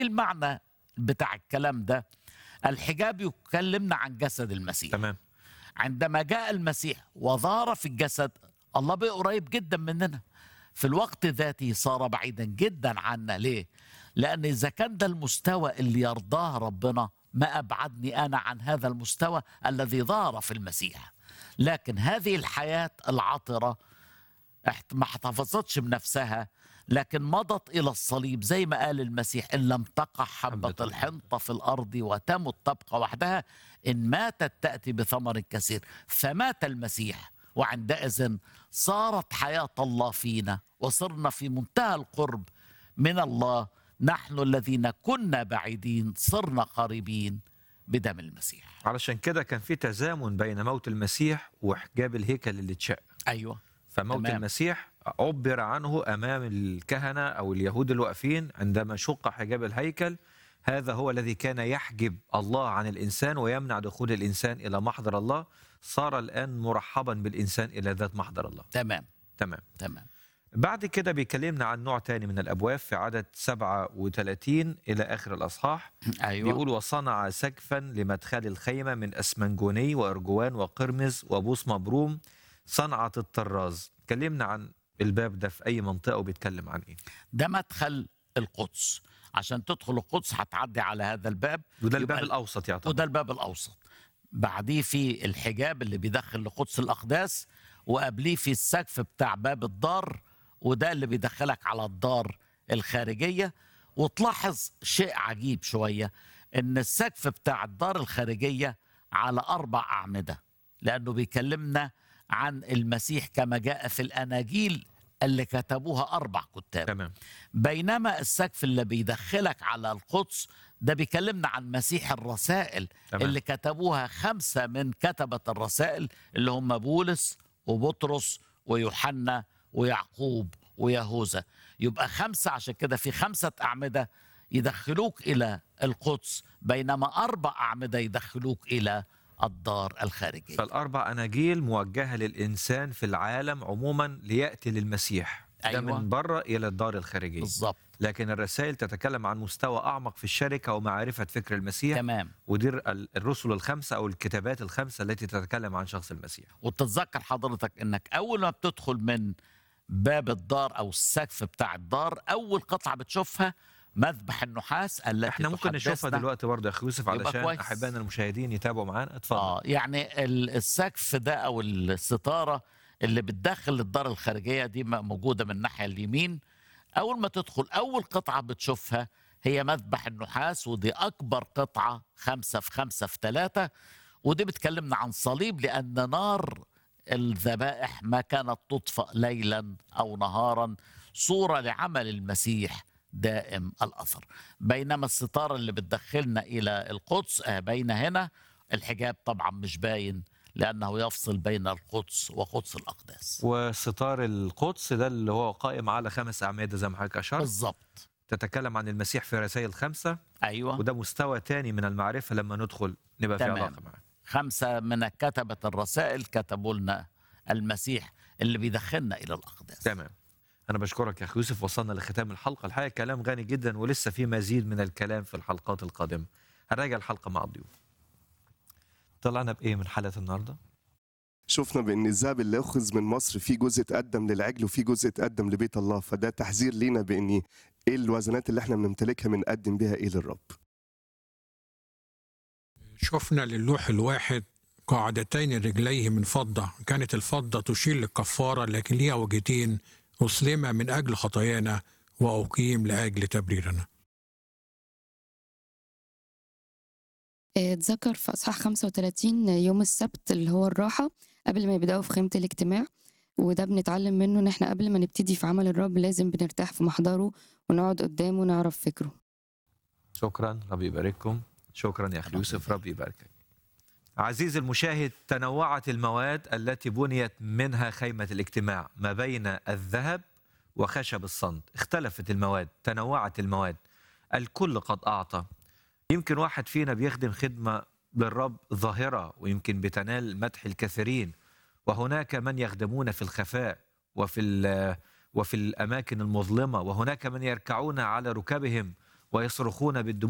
المعنى بتاع الكلام ده الحجاب يكلمنا عن جسد المسيح تمام عندما جاء المسيح وظهر في الجسد الله بقى قريب جدا مننا في الوقت ذاته صار بعيدا جدا عنا ليه لأن إذا كان ده المستوى اللي يرضاه ربنا ما أبعدني أنا عن هذا المستوى الذي ظهر في المسيح لكن هذه الحياة العطرة احت- ما احتفظتش بنفسها لكن مضت إلى الصليب زي ما قال المسيح إن لم تقع حبة حبة الحنطة في الأرض وتمت تبقى وحدها إن ماتت تأتي بثمر كثير فمات المسيح وعندئذ صارت حياة الله فينا وصرنا في منتهى القرب من الله نحن الذين كنا بعيدين صرنا قريبين بدم المسيح علشان كده كان في تزامن بين موت المسيح وحجاب الهيكل اللي اتشق أيوة فموت تمام. المسيح عبر عنه امام الكهنه او اليهود الواقفين عندما شق حجاب الهيكل هذا هو الذي كان يحجب الله عن الانسان ويمنع دخول الانسان الى محضر الله صار الان مرحبا بالانسان الى ذات محضر الله تمام تمام تمام بعد كده بيكلمنا عن نوع تاني من الابواب في عدد 37 الى اخر الاصحاح أيوة بيقول وصنع سقفا لمدخل الخيمة من أسمنجوني وأرجوان وقرمز وبوس مبروم صنعة الطراز كلمنا عن الباب ده في أي منطقة وبيتكلم عن إيه ده مدخل القدس عشان تدخل القدس هتعدي على هذا الباب وده يبقى الباب ال- الأوسط يعتبر وده الباب الاوسط بعديه في الحجاب اللي بيدخل لقدس الاقداس وقبليه في السقف بتاع باب الدار وده اللي بيدخلك على الدار الخارجيه وتلاحظ شيء عجيب شويه ان السقف بتاع الدار الخارجيه على اربع اعمده لانه بيكلمنا عن المسيح كما جاء في الاناجيل اللي كتبوها اربع كتاب تمام بينما السقف اللي بيدخلك على القدس ده بيكلمنا عن مسيح الرسائل تمام. اللي كتبوها خمسة من كتبة الرسائل اللي هم بولس وبطرس ويوحنا ويعقوب ويهوذا يبقى خمسة عشان كده في خمسة أعمدة يدخلوك إلى القدس بينما أربع أعمدة يدخلوك إلى الدار الخارجية فالأربع أناجيل موجهة للإنسان في العالم عموما ليأتي للمسيح ده أيوة. من بره إلى الدار الخارجية بالظبط لكن الرسائل تتكلم عن مستوى أعمق في الشركة ومعرفة فكر المسيح تمام ودي ال- الرسل الخمسة أو الكتابات الخمسة التي تتكلم عن شخص المسيح وتتذكر حضرتك انك اول ما بتدخل من باب الدار او السقف بتاع الدار اول قطعه بتشوفها مذبح النحاس التي احنا ممكن نشوفها تحدثنا- دلوقتي برضه يا اخي يوسف يبقى علشان كويس. احبائنا المشاهدين يتابعوا معانا اتفضل اه يعني ال- السقف ده او الستاره اللي بتدخل الدار الخارجيه دي م- موجوده من الناحيه اليمين اول ما تدخل اول قطعه بتشوفها هي مذبح النحاس ودي اكبر قطعه خمسة في خمسة في ثلاثة ودي بتكلمنا عن صليب لان نار الذبائح ما كانت تطفأ ليلا او نهارا صوره لعمل المسيح دائم الاثر بينما الستاره اللي بتدخلنا الى القدس آه بين هنا الحجاب طبعا مش باين لانه يفصل بين القدس وقدس الاقداس وستار القدس ده اللي هو قائم على خمس اعمده زي ما حضرتك اشرت بالظبط تتكلم عن المسيح في رسائل خمسه ايوه وده مستوى تاني من المعرفه لما ندخل نبقى في تمام. علاقه معاه خمسه من كتبه الرسائل كتبوا لنا المسيح اللي بيدخلنا الى الاقداس تمام انا بشكرك يا اخي يوسف وصلنا لختام الحلقه الحقيقه كلام غني جدا ولسه في مزيد من الكلام في الحلقات القادمه هنراجع الحلقه مع الضيوف طلعنا بايه من حلقه النهارده شفنا بان الذهب اللي اخذ من مصر في جزء اتقدم للعجل وفي جزء اتقدم لبيت الله فده تحذير لينا بان ايه الوزنات اللي احنا بنمتلكها بنقدم بيها ايه للرب شفنا للوح الواحد قاعدتين رجليه من فضة كانت الفضة تشير للكفارة لكن ليها وجهتين أسلم من أجل خطايانا وأقيم لأجل تبريرنا اتذكر في اصحاح 35 يوم السبت اللي هو الراحه قبل ما يبداوا في خيمه الاجتماع وده بنتعلم منه ان احنا قبل ما نبتدي في عمل الرب لازم بنرتاح في محضره ونقعد قدامه ونعرف فكره شكرا ربي يبارككم شكرا يا اخي يوسف ربي يباركك عزيزي المشاهد تنوعت المواد التي بنيت منها خيمة الاجتماع ما بين الذهب وخشب الصند اختلفت المواد تنوعت المواد الكل قد أعطى يمكن واحد فينا بيخدم خدمة للرب ظاهرة ويمكن بتنال مدح الكثيرين وهناك من يخدمون في الخفاء وفي ال- وفي الأماكن المظلمة وهناك من يركعون على ركبهم ويصرخون بالدموع